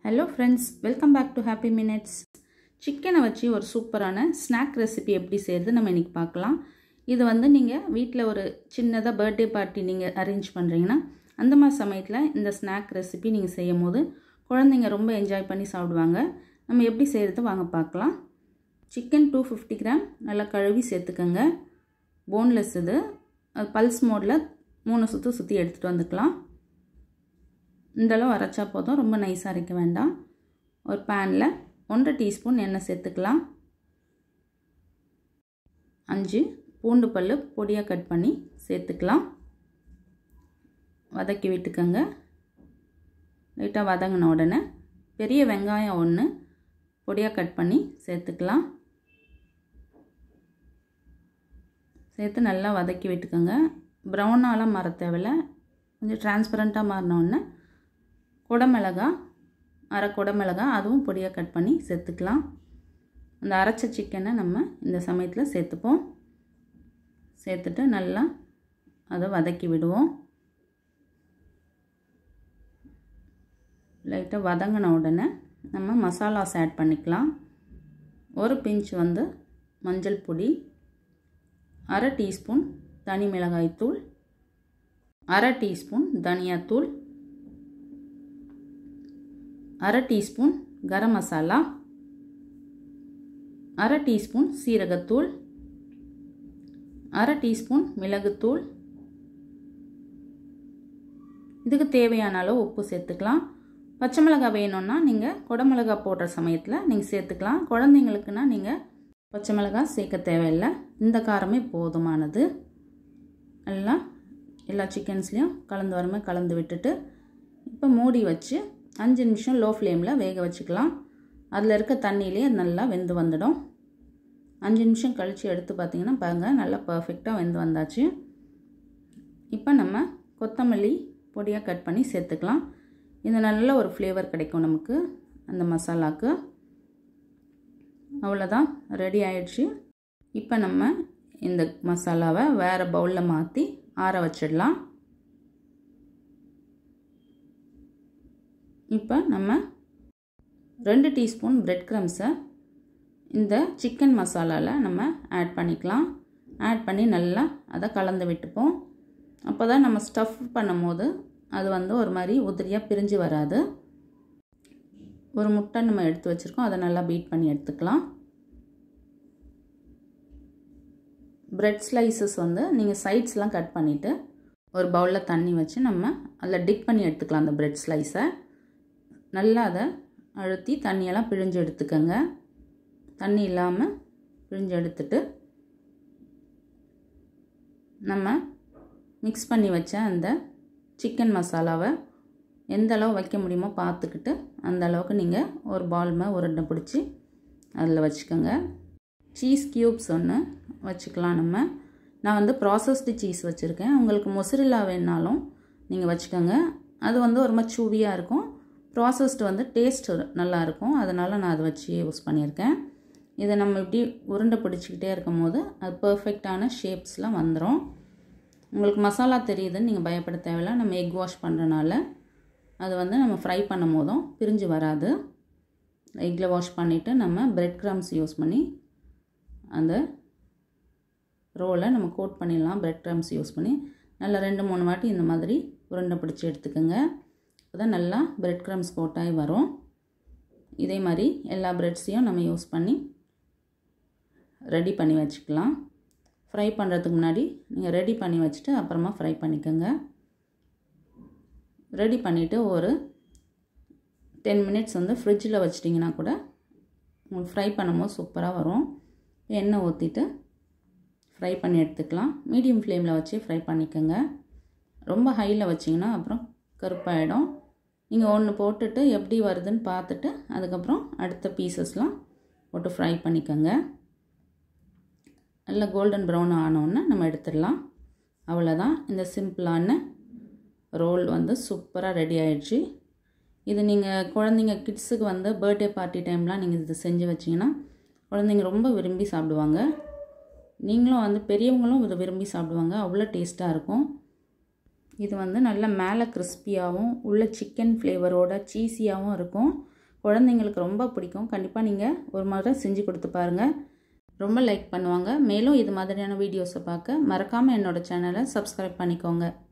hello friends welcome back to happy minutes சிக்கனை வச்சு ஒரு சூப்பரான ஸ்நாக் ரெசிபி எப்படி செய்கிறது நம்ம இன்றைக்கி பார்க்கலாம் இது வந்து நீங்கள் வீட்டில் ஒரு சின்னதாக பர்த்டே பார்ட்டி நீங்கள் அரேஞ்ச் பண்ணுறீங்கன்னா அந்த மாதிரி சமயத்தில் இந்த ஸ்நாக் ரெசிபி நீங்கள் செய்யும் போது குழந்தைங்க ரொம்ப என்ஜாய் பண்ணி சாப்பிடுவாங்க நம்ம எப்படி செய்கிறது வாங்க பார்க்கலாம் சிக்கன் டூ ஃபிஃப்டி கிராம் நல்லா கழுவி சேர்த்துக்கோங்க போன்லெஸ் இது அது பல்ஸ் மோடில் மூணு சுற்று சுற்றி எடுத்துகிட்டு வந்துக்கலாம் இந்தளவு அரைச்சா போதும் ரொம்ப நைஸாக அரைக்க வேண்டாம் ஒரு பேனில் ஒன்றரை டீஸ்பூன் எண்ணெய் சேர்த்துக்கலாம் அஞ்சு பூண்டு பல் பொடியாக கட் பண்ணி சேர்த்துக்கலாம் வதக்கி விட்டுக்கோங்க லைட்டாக வதங்கின உடனே பெரிய வெங்காயம் ஒன்று பொடியாக கட் பண்ணி சேர்த்துக்கலாம் சேர்த்து நல்லா வதக்கி விட்டுக்கோங்க ப்ரௌனாலாம் மாற தேவையில்ல கொஞ்சம் டிரான்ஸ்பரண்ட்டாக மாறினோடனே குடமிளகா அரை குடமிளகா அதுவும் பொடியாக கட் பண்ணி சேர்த்துக்கலாம் அந்த அரைச்ச சிக்கனை நம்ம இந்த சமயத்தில் சேர்த்துப்போம் சேர்த்துட்டு நல்லா அதை வதக்கி விடுவோம் லைட்டாக வதங்கின உடனே நம்ம மசாலாஸ் ஆட் பண்ணிக்கலாம் ஒரு பிஞ்ச் வந்து மஞ்சள் பொடி அரை டீஸ்பூன் தனி மிளகாய்த்தூள் அரை டீஸ்பூன் தனியாத்தூள் அரை டீஸ்பூன் கரம் மசாலா அரை டீஸ்பூன் சீரகத்தூள் அரை டீஸ்பூன் மிளகுத்தூள் இதுக்கு தேவையான அளவு உப்பு சேர்த்துக்கலாம் பச்சை மிளகாய் வேணும்னா நீங்கள் குடமிளகா போடுற சமயத்தில் நீங்கள் சேர்த்துக்கலாம் குழந்தைங்களுக்குன்னா நீங்கள் பச்சை மிளகாய் சேர்க்க தேவையில்லை இந்த காரமே போதுமானது நல்லா எல்லா சிக்கன்ஸ்லேயும் கலந்து வரமே கலந்து விட்டுட்டு இப்போ மூடி வச்சு அஞ்சு நிமிஷம் லோ ஃப்ளேமில் வேக வச்சுக்கலாம் அதில் இருக்க தண்ணியிலே நல்லா வெந்து வந்துடும் அஞ்சு நிமிஷம் கழித்து எடுத்து பார்த்திங்கன்னா பாருங்கள் நல்லா பர்ஃபெக்டாக வெந்து வந்தாச்சு இப்போ நம்ம கொத்தமல்லி பொடியாக கட் பண்ணி சேர்த்துக்கலாம் இது நல்ல ஒரு ஃப்ளேவர் கிடைக்கும் நமக்கு அந்த மசாலாவுக்கு அவ்வளோதான் ரெடி ஆயிடுச்சு இப்போ நம்ம இந்த மசாலாவை வேறு பவுலில் மாற்றி ஆற வச்சிடலாம் இப்போ நம்ம ரெண்டு டீஸ்பூன் பிரெட் க்ரம்ஸை இந்த சிக்கன் மசாலாவில் நம்ம ஆட் பண்ணிக்கலாம் ஆட் பண்ணி நல்லா அதை கலந்து விட்டுப்போம் அப்போ தான் நம்ம ஸ்டஃப் பண்ணும் போது அது வந்து ஒரு மாதிரி உதிரியாக பிரிஞ்சு வராது ஒரு முட்டை நம்ம எடுத்து வச்சுருக்கோம் அதை நல்லா பீட் பண்ணி எடுத்துக்கலாம் ப்ரெட் ஸ்லைசஸ் வந்து நீங்கள் சைட்ஸ்லாம் கட் பண்ணிவிட்டு ஒரு பவுலில் தண்ணி வச்சு நம்ம அதில் டிப் பண்ணி எடுத்துக்கலாம் அந்த ப்ரெட் ஸ்லைஸை நல்லா அதை அழுத்தி தண்ணியெல்லாம் பிழிஞ்சு எடுத்துக்கோங்க தண்ணி இல்லாமல் பிழிஞ்சு எடுத்துட்டு நம்ம மிக்ஸ் பண்ணி வச்ச அந்த சிக்கன் மசாலாவை எந்த அளவு வைக்க முடியுமோ பார்த்துக்கிட்டு அந்த அளவுக்கு நீங்கள் ஒரு பால் மே உருண்டை பிடிச்சி அதில் வச்சுக்கோங்க சீஸ் க்யூப்ஸ் ஒன்று வச்சுக்கலாம் நம்ம நான் வந்து ப்ராசஸ்டு சீஸ் வச்சுருக்கேன் உங்களுக்கு மொசரில்லா வேணாலும் நீங்கள் வச்சுக்கோங்க அது வந்து ஒரு மாதிரி சூவியாக இருக்கும் ப்ராசஸ்டு வந்து டேஸ்ட் நல்லாயிருக்கும் அதனால் நான் அதை வச்சு யூஸ் பண்ணியிருக்கேன் இதை நம்ம இப்படி உருண்டை பிடிச்சிக்கிட்டே இருக்கும் போது அது பர்ஃபெக்டான ஷேப்ஸ்லாம் வந்துடும் உங்களுக்கு மசாலா தெரியுதுன்னு நீங்கள் பயப்பட தேவையில்ல நம்ம எக் வாஷ் பண்ணுறனால அது வந்து நம்ம ஃப்ரை பண்ணும் போதும் பிரிஞ்சு வராது எக்கில் வாஷ் பண்ணிவிட்டு நம்ம பிரெட் க்ரம்ஸ் யூஸ் பண்ணி அந்த ரோலை நம்ம கோட் பண்ணிடலாம் பிரெட் க்ரம்ஸ் யூஸ் பண்ணி நல்லா ரெண்டு மூணு வாட்டி இந்த மாதிரி உருண்டை பிடிச்சி எடுத்துக்கோங்க அப்போ தான் நல்லா பிரெட் க்ரம்ஸ் கோட்டாகி வரும் இதே மாதிரி எல்லா ப்ரெட்ஸையும் நம்ம யூஸ் பண்ணி ரெடி பண்ணி வச்சுக்கலாம் ஃப்ரை பண்ணுறதுக்கு முன்னாடி நீங்கள் ரெடி பண்ணி வச்சுட்டு அப்புறமா ஃப்ரை பண்ணிக்கோங்க ரெடி பண்ணிவிட்டு ஒரு டென் மினிட்ஸ் வந்து ஃப்ரிட்ஜில் வச்சிட்டிங்கன்னா கூட உங்களுக்கு ஃப்ரை பண்ணும்போது சூப்பராக வரும் எண்ணெய் ஊற்றிட்டு ஃப்ரை பண்ணி எடுத்துக்கலாம் மீடியம் ஃப்ளேமில் வச்சு ஃப்ரை பண்ணிக்கோங்க ரொம்ப ஹையில் வச்சிங்கன்னா அப்புறம் கருப்பாயிடும் நீங்கள் ஒன்று போட்டுட்டு எப்படி வருதுன்னு பார்த்துட்டு அதுக்கப்புறம் அடுத்த பீசஸ்லாம் போட்டு ஃப்ரை பண்ணிக்கோங்க நல்லா கோல்டன் ப்ரௌன் ஆனோடனே நம்ம எடுத்துடலாம் அவ்வளோதான் இந்த சிம்பிளான ரோல் வந்து சூப்பராக ரெடி ஆயிடுச்சு இது நீங்கள் குழந்தைங்க கிட்ஸுக்கு வந்து பர்த்டே பார்ட்டி டைம்லாம் நீங்கள் இது செஞ்சு வச்சிங்கன்னா குழந்தைங்க ரொம்ப விரும்பி சாப்பிடுவாங்க நீங்களும் வந்து பெரியவங்களும் இதை விரும்பி சாப்பிடுவாங்க அவ்வளோ டேஸ்ட்டாக இருக்கும் இது வந்து நல்ல மேலே கிறிஸ்பியாகவும் உள்ள சிக்கன் ஃப்ளேவரோட சீஸியாகவும் இருக்கும் குழந்தைங்களுக்கு ரொம்ப பிடிக்கும் கண்டிப்பாக நீங்கள் ஒரு முறை செஞ்சு கொடுத்து பாருங்கள் ரொம்ப லைக் பண்ணுவாங்க மேலும் இது மாதிரியான வீடியோஸை பார்க்க மறக்காமல் என்னோடய சேனலை சப்ஸ்கிரைப் பண்ணிக்கோங்க